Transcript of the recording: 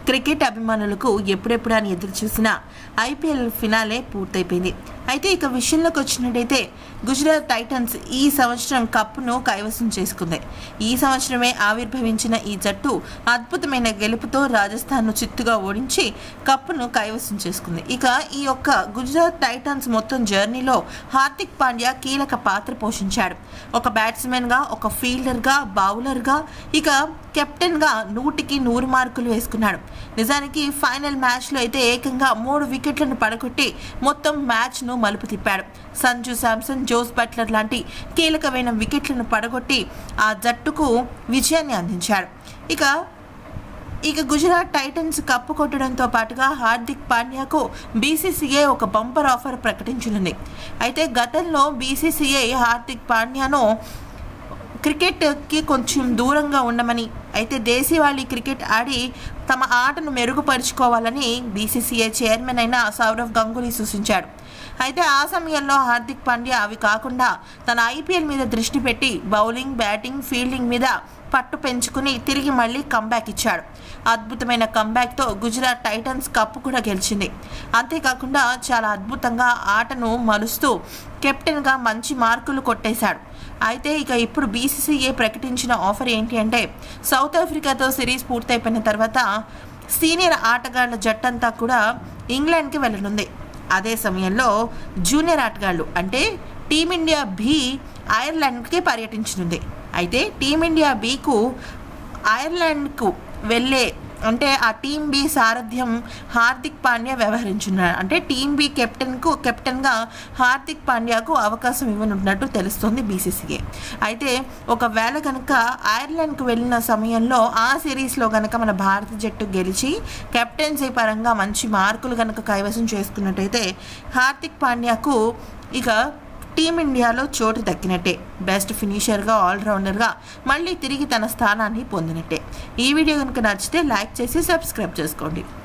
cricket అభిమానులకు ఎప్పుడెప్పుడు అని ఎదురు చూసిన ఐపీఎల్ ఫినాలే పూర్తయిపోయింది అయితే ఇక విషయంలోకి వచ్చినట్టయితే గుజరాత్ టైటన్స్ ఈ సంవత్సరం కప్పును కైవసం చేసుకుంది ఈ సంవత్సరమే ఆవిర్భవించిన ఈ జట్టు అద్భుతమైన గెలుపుతో రాజస్థాన్ను చిత్తుగా ఓడించి కప్పును కైవసం చేసుకుంది ఇక ఈ యొక్క గుజరాత్ టైటన్స్ మొత్తం జర్నీలో హార్దిక్ పాండ్యా కీలక పాత్ర పోషించాడు ఒక బ్యాట్స్మెన్గా ఒక ఫీల్డర్గా బౌలర్గా ఇక కెప్టెన్గా నూటికి నూరు మార్కులు వేసుకున్నాడు నిజానికి ఫైనల్ మ్యాచ్లో అయితే ఏకంగా మూడు వికెట్లను పడగొట్టి మొత్తం మ్యాచ్ను మలుపు తిప్పాడు సంజు శాంసన్ జోస్ బట్లర్ లాంటి కీలకమైన వికెట్లను పడగొట్టి ఆ జట్టుకు విజయాన్ని అందించాడు ఇక ఇక గుజరాత్ టైటన్స్ కప్పు కొట్టడంతో పాటుగా హార్దిక్ పాండ్యాకు బీసీసీఐ ఒక బంపర్ ఆఫర్ ప్రకటించనుంది అయితే గతంలో బీసీసీఐ హార్దిక్ పాండ్యాను క్రికెట్కి కొంచెం దూరంగా ఉండమని అయితే దేశీవాళీ క్రికెట్ ఆడి తమ ఆటను మెరుగుపరుచుకోవాలని బీసీసీఐ చైర్మన్ అయిన సౌరవ్ గంగూలీ సూచించాడు అయితే ఆ సమయంలో హార్దిక్ పాండ్యా అవి కాకుండా తన ఐపీఎల్ మీద దృష్టి పెట్టి బౌలింగ్ బ్యాటింగ్ ఫీల్డింగ్ మీద పట్టు పెంచుకుని తిరిగి మళ్ళీ కంబ్యాక్ ఇచ్చాడు అద్భుతమైన కంబ్యాక్తో గుజరాత్ టైటన్స్ కప్పు కూడా గెలిచింది అంతేకాకుండా చాలా అద్భుతంగా ఆటను మలుస్తూ కెప్టెన్గా మంచి మార్కులు కొట్టేశాడు అయితే ఇక ఇప్పుడు బీసీసీఏ ప్రకటించిన ఆఫర్ ఏంటి అంటే సౌత్ ఆఫ్రికాతో సిరీస్ పూర్తయిపోయిన తర్వాత సీనియర్ ఆటగాళ్ల జట్టంతా కూడా ఇంగ్లాండ్కి వెళ్ళనుంది అదే సమయంలో జూనియర్ ఆటగాళ్ళు అంటే టీమిండియా బి ఐర్లాండ్కి పర్యటించనుంది అయితే టీమిండియా బికు ఐర్లాండ్కు వెళ్ళే అంటే ఆ టీం బి సారథ్యం హార్దిక్ పాండ్యా వ్యవహరించున్నాడు అంటే టీం బి కెప్టెన్కు కెప్టెన్గా హార్దిక్ పాండ్యాకు అవకాశం ఇవ్వనున్నట్టు తెలుస్తుంది బీసీసీఏ అయితే ఒకవేళ కనుక ఐర్లాండ్కు వెళ్ళిన సమయంలో ఆ సిరీస్లో కనుక మన భారత జట్టు గెలిచి కెప్టెన్సీ పరంగా మంచి మార్కులు కనుక కైవసం చేసుకున్నట్టయితే హార్దిక్ పాండ్యాకు ఇక టీమిండియాలో చోటు దక్కినట్టే బెస్ట్ ఫినిషర్గా ఆల్రౌండర్గా మళ్ళీ తిరిగి తన స్థానాన్ని పొందినట్టే ఈ వీడియో కనుక నచ్చితే లైక్ చేసి సబ్స్క్రైబ్ చేసుకోండి